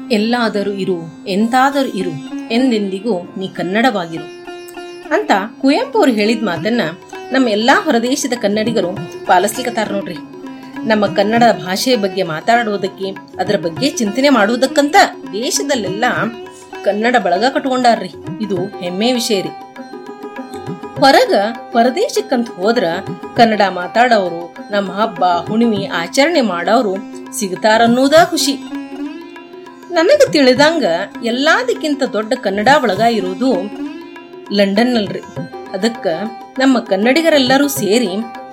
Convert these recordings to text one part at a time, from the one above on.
ಎಲ್ಲಾದರೂ ಇರು ಎಂತಾದರೂ ಇರು ಎಂದೆಂದಿಗೂ ನೀ ಕನ್ನಡವಾಗಿರು ಅಂತ ಕುವೆಂಪು ಅವರು ಹೇಳಿದ ಮಾತನ್ನ ನಮ್ಮ ಎಲ್ಲಾ ಹೊರದೇಶದ ಕನ್ನಡಿಗರು ಪಾಲಿಸ್ಲಿಕ್ಕತ್ತಾರ ನೋಡ್ರಿ ನಮ್ಮ ಕನ್ನಡ ಭಾಷೆಯ ಬಗ್ಗೆ ಮಾತಾಡುವುದಕ್ಕೆ ಅದರ ಬಗ್ಗೆ ಚಿಂತನೆ ಮಾಡುವುದಕ್ಕಂತ ದೇಶದಲ್ಲೆಲ್ಲ ಕನ್ನಡ ಬಳಗ ಕಟ್ಕೊಂಡಾರ್ರಿ ಇದು ಹೆಮ್ಮೆ ವಿಷಯ ರೀ ಹೊರಗ ಪರದೇಶಕ್ಕಂತ ಹೋದ್ರ ಕನ್ನಡ ಮಾತಾಡೋರು ನಮ್ಮ ಹಬ್ಬ ಹುಣ್ಣಿಮೆ ಆಚರಣೆ ಮಾಡೋರು ಸಿಗ್ತಾರನ್ನೋದ ಖುಷಿ ನನಗ ತಿಳಿದಂಗ ಎಲ್ಲದಕ್ಕಿಂತ ದೊಡ್ಡ ಕನ್ನಡ ಬಳಗ ಇರೋದು ಲಂಡನ್ನಲ್ರಿ ಅದಕ್ಕ ನಮ್ಮ ಕನ್ನಡಿಗರೆಲ್ಲರೂ ಸೇರಿ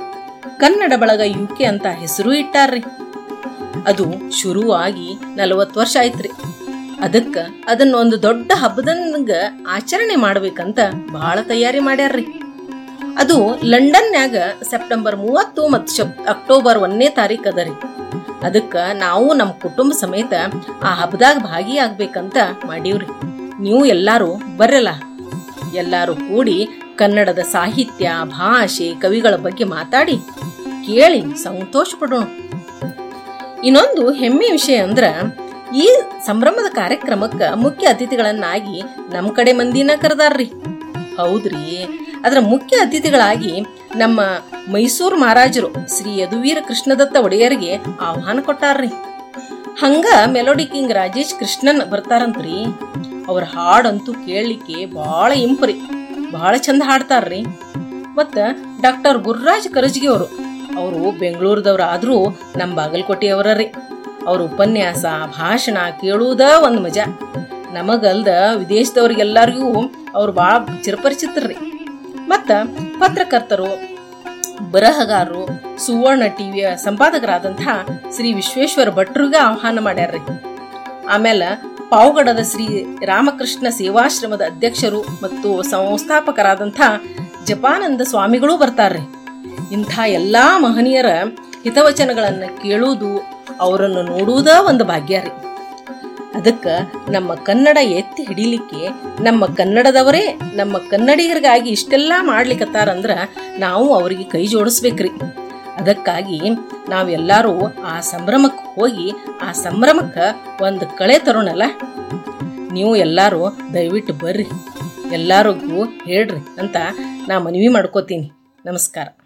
ಕನ್ನಡ ಬಳಗ ಯುಕೆ ಅಂತ ಹೆಸರು ಇಟ್ಟಾರ್ರಿ ಅದು ಶುರುವಾಗಿ ನಲವತ್ತು ವರ್ಷ ಆಯ್ತ್ರಿ ಅದಕ್ಕ ಅದನ್ನ ಒಂದು ದೊಡ್ಡ ಹಬ್ಬದಂಗ ಆಚರಣೆ ಮಾಡ್ಬೇಕಂತ ಬಹಳ ತಯಾರಿ ಮಾಡ್ಯಾರ್ರಿ ಅದು ಲಂಡನ್ನ್ಯಾಗ ಸೆಪ್ಟೆಂಬರ್ ಮೂವತ್ತು ಮತ್ತು ಅಕ್ಟೋಬರ್ ಒಂದನೇ ತಾರೀಕು ಅದ ರೀ ಅದಕ್ಕ ನಾವು ನಮ್ಮ ಕುಟುಂಬ ಸಮೇತ ಆ ಹಬ್ಬದಾಗ ಭಾಗಿಯಾಗ್ಬೇಕಂತ ಮಾಡೀವ್ರಿ ನೀವು ಎಲ್ಲಾರು ಬರ್ರಲ್ಲ ಎಲ್ಲಾರು ಕೂಡಿ ಕನ್ನಡದ ಸಾಹಿತ್ಯ ಭಾಷೆ ಕವಿಗಳ ಬಗ್ಗೆ ಮಾತಾಡಿ ಕೇಳಿ ಸಂತೋಷ ಪಡೋಣ ಇನ್ನೊಂದು ಹೆಮ್ಮೆ ವಿಷಯ ಅಂದ್ರ ಈ ಸಂಭ್ರಮದ ಕಾರ್ಯಕ್ರಮಕ್ಕ ಮುಖ್ಯ ಅತಿಥಿಗಳನ್ನಾಗಿ ನಮ್ಮ ಕಡೆ ಮಂದಿನ ಕರೆದಾರ್ರಿ ಹೌದ್ರಿ ಅದರ ಮುಖ್ಯ ಅತಿಥಿಗಳಾಗಿ ನಮ್ಮ ಮೈಸೂರು ಮಹಾರಾಜರು ಶ್ರೀ ಯದುವೀರ ಕೃಷ್ಣದತ್ತ ಒಡೆಯರಿಗೆ ಆಹ್ವಾನ ಕೊಟ್ಟಾರ್ರಿ ಹಂಗ ಮೆಲೋಡಿ ಕಿಂಗ್ ರಾಜೇಶ್ ಕೃಷ್ಣನ್ ಬರ್ತಾರಂತ್ರಿ ಅವ್ರ ಹಾಡಂತೂ ಕೇಳಲಿಕ್ಕೆ ಭಾಳ ಇಂಪ್ರಿ ಭಾಳ ಚಂದ ಹಾಡ್ತಾರ್ರಿ ಮತ್ತ ಡಾಕ್ಟರ್ ಗುರುರಾಜ್ ಕರಜ್ಗಿ ಅವರು ಅವರು ಬೆಂಗಳೂರದವ್ರು ಆದ್ರೂ ನಮ್ಮ ಬಾಗಲಕೋಟೆಯವರ ರೀ ಅವ್ರ ಉಪನ್ಯಾಸ ಭಾಷಣ ಕೇಳುವುದ ಒಂದು ಮಜಾ ನಮಗಲ್ದ ವಿದೇಶದವ್ರಿಗೆಲ್ಲರಿಗೂ ಅವ್ರು ಭಾಳ ಚಿರಪರಿಚಿತರ್ರಿ ಮತ್ತ ಪತ್ರಕರ್ತರು ಬರಹಗಾರರು ಸುವರ್ಣ ಟಿವಿಯ ಸಂಪಾದಕರಾದಂಥ ಶ್ರೀ ವಿಶ್ವೇಶ್ವರ ಭಟ್ರಿಗೆ ಆಹ್ವಾನ ಮಾಡ್ಯಾರ್ರಿ ಆಮೇಲೆ ಪಾವಗಡದ ಶ್ರೀ ರಾಮಕೃಷ್ಣ ಸೇವಾಶ್ರಮದ ಅಧ್ಯಕ್ಷರು ಮತ್ತು ಸಂಸ್ಥಾಪಕರಾದಂಥ ಜಪಾನಂದ ಸ್ವಾಮಿಗಳು ಬರ್ತಾರ್ರಿ ಇಂಥ ಎಲ್ಲಾ ಮಹನೀಯರ ಹಿತವಚನಗಳನ್ನು ಕೇಳುವುದು ಅವರನ್ನು ನೋಡುವುದ ಒಂದು ಭಾಗ್ಯ ರೀ ಅದಕ್ಕೆ ನಮ್ಮ ಕನ್ನಡ ಎತ್ತಿ ಹಿಡಿಲಿಕ್ಕೆ ನಮ್ಮ ಕನ್ನಡದವರೇ ನಮ್ಮ ಕನ್ನಡಿಗರಿಗಾಗಿ ಇಷ್ಟೆಲ್ಲ ಮಾಡ್ಲಿಕ್ಕತ್ತಾರಂದ್ರ ನಾವು ಅವರಿಗೆ ಕೈ ಜೋಡಿಸ್ಬೇಕ್ರಿ ಅದಕ್ಕಾಗಿ ನಾವೆಲ್ಲರೂ ಆ ಸಂಭ್ರಮಕ್ಕೆ ಹೋಗಿ ಆ ಸಂಭ್ರಮಕ್ಕೆ ಒಂದು ಕಳೆ ತರೋಣಲ್ಲ ನೀವು ಎಲ್ಲರೂ ದಯವಿಟ್ಟು ಬರ್ರಿ ಎಲ್ಲರಿಗೂ ಹೇಳ್ರಿ ಅಂತ ನಾ ಮನವಿ ಮಾಡ್ಕೋತೀನಿ ನಮಸ್ಕಾರ